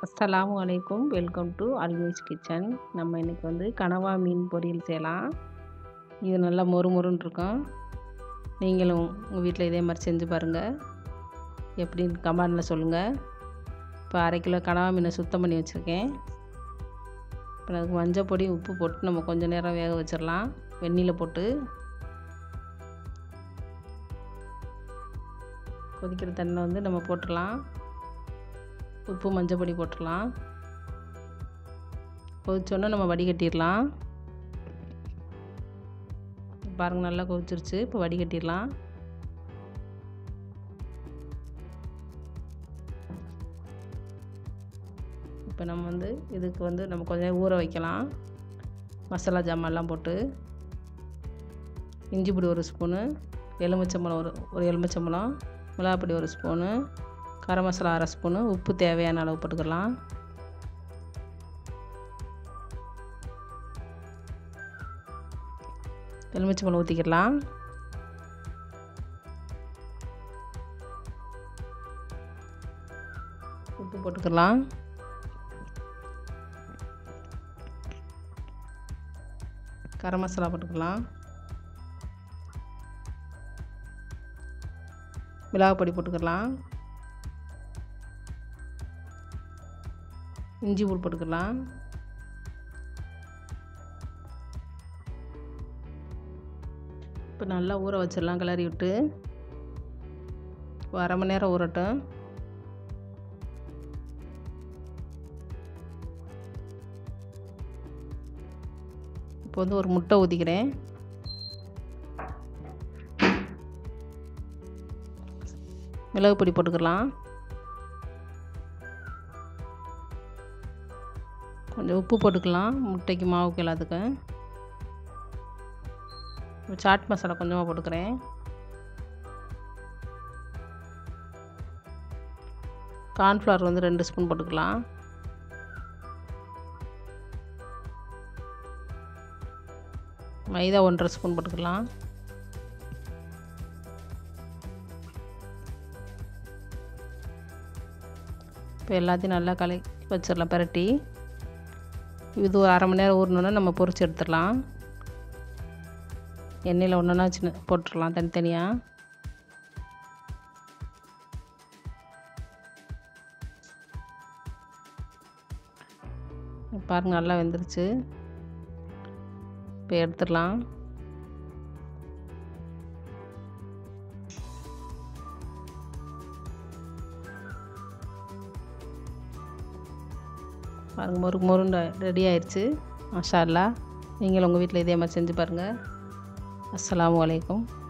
அஸ்ஸலாமு அலைக்கும் welcome to always kitchen நம்ம இன்றைக்கி வந்து கனவா மீன் பொரியல் செய்யலாம் இது நல்லா மொறு மொறுன்னு இருக்கும் நீங்களும் உங்கள் வீட்டில் இதே மாதிரி செஞ்சு பாருங்கள் எப்படின்னு கமெண்டில் சொல்லுங்கள் இப்போ அரை கிலோ கனவா மீனை சுத்தம் பண்ணி வச்சுருக்கேன் இப்போ அதுக்கு மஞ்சள் பொடி உப்பு போட்டு நம்ம கொஞ்சம் நேரம் வேக வச்சிடலாம் வெந்நியில் போட்டு கொதிக்கிற தண்ணியில் வந்து நம்ம போட்டுடலாம் உப்பு மஞ்சள் பொடி போட்டுடலாம் கொதிச்சோன்னே நம்ம வடிகட்டிடலாம் பாருங்கள் நல்லா கொதிச்சிருச்சு இப்போ வடிகட்டிடலாம் இப்போ நம்ம வந்து இதுக்கு வந்து நம்ம கொஞ்சம் ஊற வைக்கலாம் மசாலா ஜாமான்லாம் போட்டு இஞ்சி பொடி ஒரு ஸ்பூனு எலுமிச்சம்பழம் ஒரு ஒரு எலுமிச்சம்பழம் மிளகாப்பொடி ஒரு ஸ்பூனு கரம் மசாலா அரை ஸ்பூனு உப்பு தேவையான அளவு போட்டுக்கலாம் எலுமிச்சம்பழம் ஊற்றிக்கிடலாம் உப்பு போட்டுக்கலாம் கரம் மசாலா போட்டுக்கலாம் மிளகாய் பொடி போட்டுக்கலாம் இஞ்சி பூள் போட்டுக்கலாம் இப்போ நல்லா ஊற வச்சிடலாம் கிளறி விட்டு ஒரு அரை மணி நேரம் ஊறட்டும் இப்போ வந்து ஒரு முட்டை ஊற்றிக்கிறேன் மிளகு பொடி போட்டுக்கலாம் கொஞ்சம் உப்பு போட்டுக்கலாம் முட்டைக்கு மாவுக்கு எல்லாத்துக்கும் சாட் மசாலா கொஞ்சமாக போட்டுக்கிறேன் கார்ன்ஃப்ளவர் வந்து ரெண்டு ஸ்பூன் போட்டுக்கலாம் மைதா ஒன்றரை ஸ்பூன் போட்டுக்கலாம் இப்போ எல்லாத்தையும் நல்லா கலக்கி வச்சிடலாம் பரட்டி இது ஒரு அரை மணி நேரம் ஊறினோன்னா நம்ம பொரிச்சு எடுத்துடலாம் எண்ணெயில் ஒன்றுனா சின்ன போட்டுடலாம் தனித்தனியாக பாருங்கள் நல்லா வெந்துருச்சு இப்போ எடுத்துடலாம் பாருங்கள் மொறு மொருண்டு ரெடி ஆயிடுச்சு மாஷா அல்லா நீங்களும் உங்கள் வீட்டில் இதே மாதிரி செஞ்சு பாருங்கள் அஸ்ஸலாமு அலைக்கும்